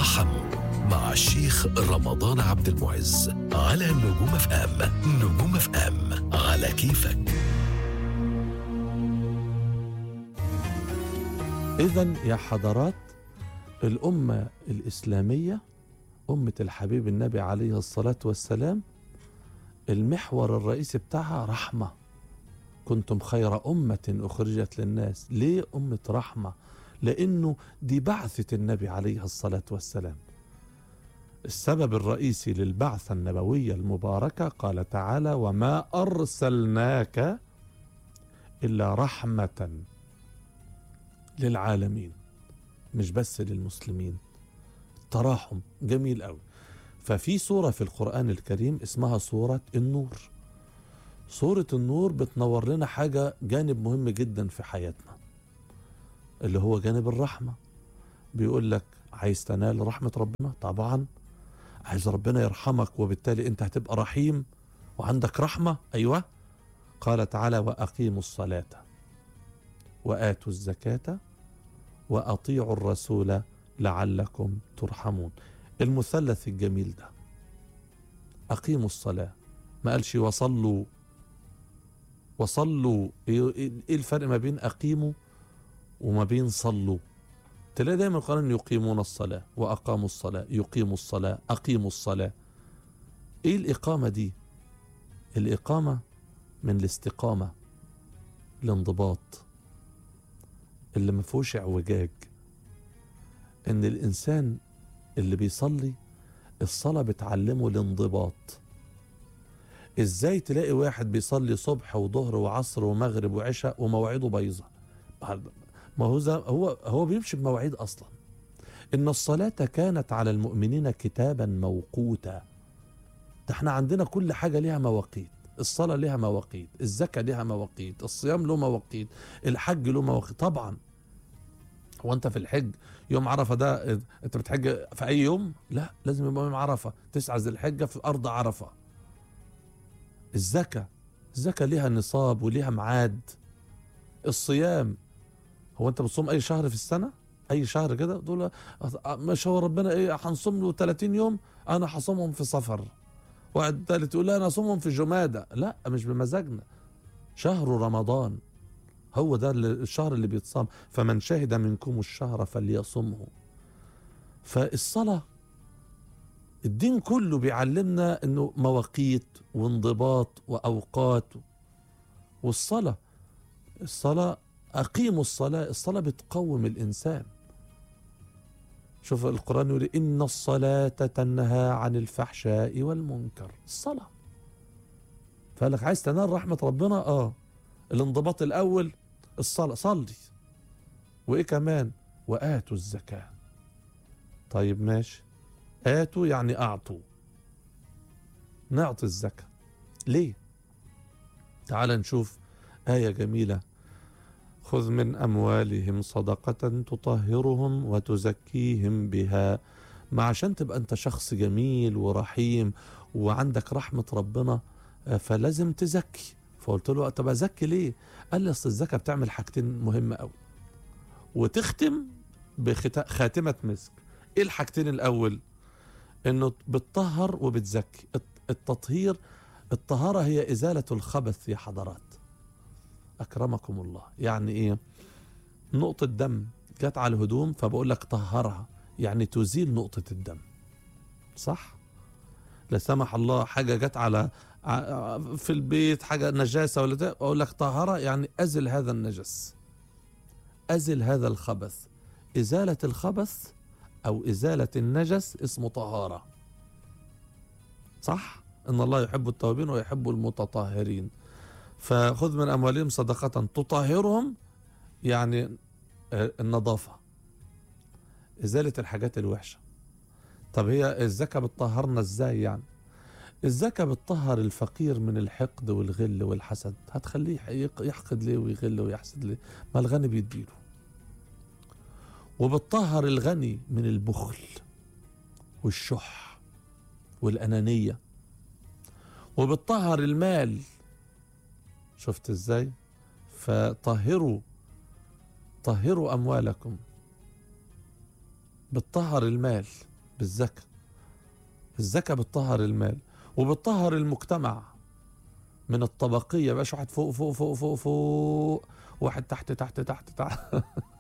تراحموا مع الشيخ رمضان عبد المعز على نجوم اف ام نجوم اف ام على كيفك إذا يا حضرات الأمة الإسلامية أمة الحبيب النبي عليه الصلاة والسلام المحور الرئيسي بتاعها رحمة كنتم خير أمة أخرجت للناس ليه أمة رحمة لأنه دي بعثة النبي عليه الصلاة والسلام السبب الرئيسي للبعثة النبوية المباركة قال تعالى وما أرسلناك إلا رحمة للعالمين مش بس للمسلمين تراحم جميل قوي ففي سورة في القرآن الكريم اسمها سورة النور سورة النور بتنور لنا حاجة جانب مهم جدا في حياتنا اللي هو جانب الرحمة بيقول لك عايز تنال رحمة ربنا طبعا عايز ربنا يرحمك وبالتالي انت هتبقى رحيم وعندك رحمة ايوه قال تعالى وأقيموا الصلاة وآتوا الزكاة وأطيعوا الرسول لعلكم ترحمون المثلث الجميل ده أقيموا الصلاة ما قالش وصلوا وصلوا ايه إيه الفرق ما بين أقيموا وما بين صلوا تلاقي دايما القرآن يقيمون الصلاة وأقاموا الصلاة يقيموا الصلاة أقيموا الصلاة ايه الإقامة دي الإقامة من الاستقامة الانضباط اللي ما فيهوش اعوجاج ان الانسان اللي بيصلي الصلاة بتعلمه الانضباط ازاي تلاقي واحد بيصلي صبح وظهر وعصر ومغرب وعشاء ومواعيده بايظة ما هو زي- هو هو بيمشي بمواعيد اصلا ان الصلاة كانت على المؤمنين كتابا موقوتا ده احنا عندنا كل حاجة ليها مواقيت الصلاة ليها مواقيت الزكاة ليها مواقيت الصيام له مواقيت الحج له مواقيت طبعا هو انت في الحج يوم عرفة ده انت بتحج في اي يوم لا لازم يبقى يوم عرفة تسعة ذي الحجة في ارض عرفة الزكاة الزكاة ليها نصاب وليها ميعاد الصيام هو انت بتصوم اي شهر في السنة اي شهر كده تقول مش هو ربنا ايه هنصوم له 30 يوم انا هصومهم في صفر واحد تالت يقول لا انا اصومهم في جمادة لا مش بمزاجنا شهر رمضان هو ده اللي- الشهر اللي بيتصام فمن شهد منكم الشهر فليصمه فالصلاة الدين كله بيعلمنا انه مواقيت وانضباط واوقات والصلاة الصلاة اقيموا الصلاة الصلاة بتقوم الانسان شوف القرآن يقول إن الصلاة تنهى عن الفحشاء والمنكر الصلاة فقال لك عايز تنال رحمة ربنا اه الانضباط الأول الصلاة صلي وإيه كمان وآتوا الزكاة طيب ماشي آتوا يعني أعطوا نعطي الزكاة ليه تعال نشوف آية جميلة خذ من أموالهم صدقة تطهرهم وتزكيهم بها ما عشان تبقى أنت شخص جميل ورحيم وعندك رحمة ربنا آه، فلازم تزكي فقلت له طب أزكي ليه قال لي أصل الزكاة بتعمل حاجتين مهمة أوي وتختم بخاتمة مسك إيه الحاجتين الأول إنه بتطهر وبتزكي الت- التطهير الطهارة هي إزالة الخبث يا حضرات أكرمكم الله يعني إيه نقطة دم جت على الهدوم فبقول لك طهرها يعني تزيل نقطة الدم صح لا سمح الله حاجة جت على ع- في البيت حاجة نجاسة ولا ده أقول لك طهرها يعني أزل هذا النجس أزل هذا الخبث إزالة الخبث أو إزالة النجس اسمه طهارة صح إن الله يحب التوابين ويحب المتطهرين فخذ من أموالهم صدقة تطهرهم يعني آه، النظافة إزالة الحاجات الوحشة طب هي الزكاة بتطهرنا إزاي يعني الزكاة بتطهر الفقير من الحقد والغل والحسد هتخليه يق- يحقد ليه ويغل ويحسد ليه ما الغني بيديله وبتطهر الغني من البخل والشح والأنانية وبتطهر المال شفت ازاي فطهروا طهروا اموالكم بتطهر المال بالزكاة الزكاة بتطهر المال وبتطهر المجتمع من الطبقية بقاش واحد فوق فوق فوق فوق فوق واحد تحت تحت تحت تحت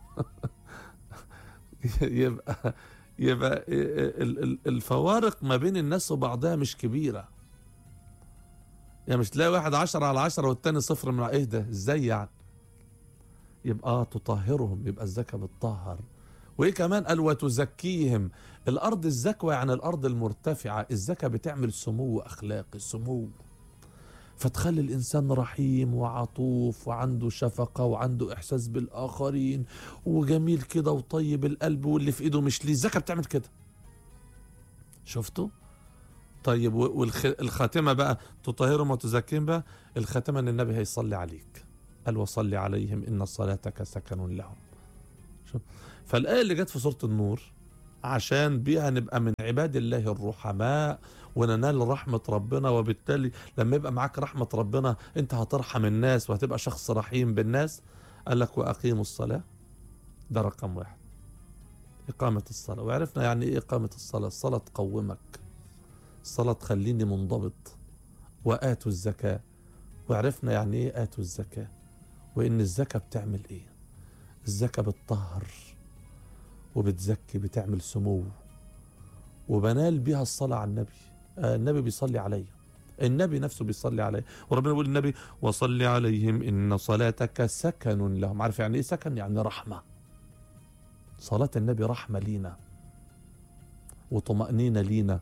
يبقى يبقى ال- ال- الفوارق ما بين الناس وبعضها مش كبيرة يعني مش تلاقي واحد عشرة على عشرة والتاني صفر من ايه ده ازاي يعني يبقى تطهرهم يبقى الزكاة بتطهر وايه كمان قال وتزكيهم الارض الزكوة يعني الارض المرتفعة الزكاة بتعمل سمو اخلاقي سمو فتخلي الانسان رحيم وعطوف وعنده شفقة وعنده احساس بالاخرين وجميل كده وطيب القلب واللي في ايده مش ليه الزكاة بتعمل كده شفتوا طيب والخاتمة بقى تطهرهم وتزكيهم بقى الخاتمة ان النبي هيصلي عليك قال وصلي عليهم ان صلاتك سكن لهم شوف فالآية اللي جت في سورة النور عشان بيها نبقى من عباد الله الرحماء وننال رحمة ربنا وبالتالي لما يبقى معاك رحمة ربنا انت هترحم الناس وهتبقى شخص رحيم بالناس قال لك وأقيموا الصلاة ده رقم واحد إقامة الصلاة وعرفنا يعني إيه إقامة الصلاة الصلاة تقومك الصلاة تخليني منضبط وآتوا الزكاة وعرفنا يعني إيه آتوا الزكاة وإن الزكاة بتعمل إيه الزكاة بتطهر وبتزكي بتعمل سمو وبنال بها الصلاة على النبي آه النبي بيصلي علي النبي نفسه بيصلي عليه وربنا يقول للنبي وصلي عليهم إن صلاتك سكن لهم عارف يعني إيه سكن يعني رحمة صلاة النبي رحمة لينا وطمأنينة لينا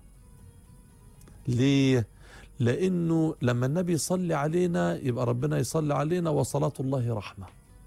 ليه لأنه لما النبي يصلي علينا يبقى ربنا يصلي علينا وصلاة الله رحمة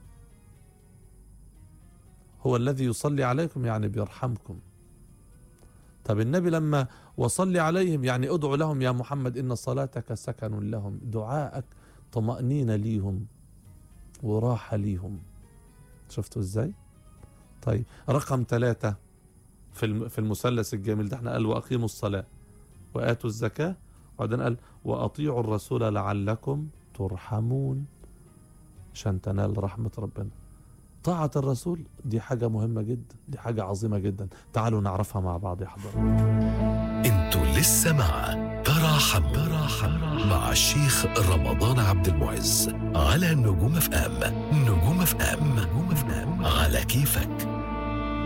هو الذي يصلي عليكم يعني بيرحمكم طب النبي لما وصلي عليهم يعني ادعو لهم يا محمد إن صلاتك سكن لهم دعائك طمأنينة ليهم وراحة ليهم شفتوا ازاي طيب رقم ثلاثة في في المثلث الجميل ده احنا قال وأقيموا الصلاة وآتوا الزكاة وبعدين قال وأطيعوا الرسول لعلكم ترحمون عشان تنال رحمة ربنا طاعة الرسول دي حاجة مهمة جدا دي حاجة عظيمة جدا تعالوا نعرفها مع بعض يا حضرات انتوا لسه مع تراحم تراحم مع الشيخ رمضان عبد المعز على نجوم اف ام نجوم اف ام نجوم اف ام على كيفك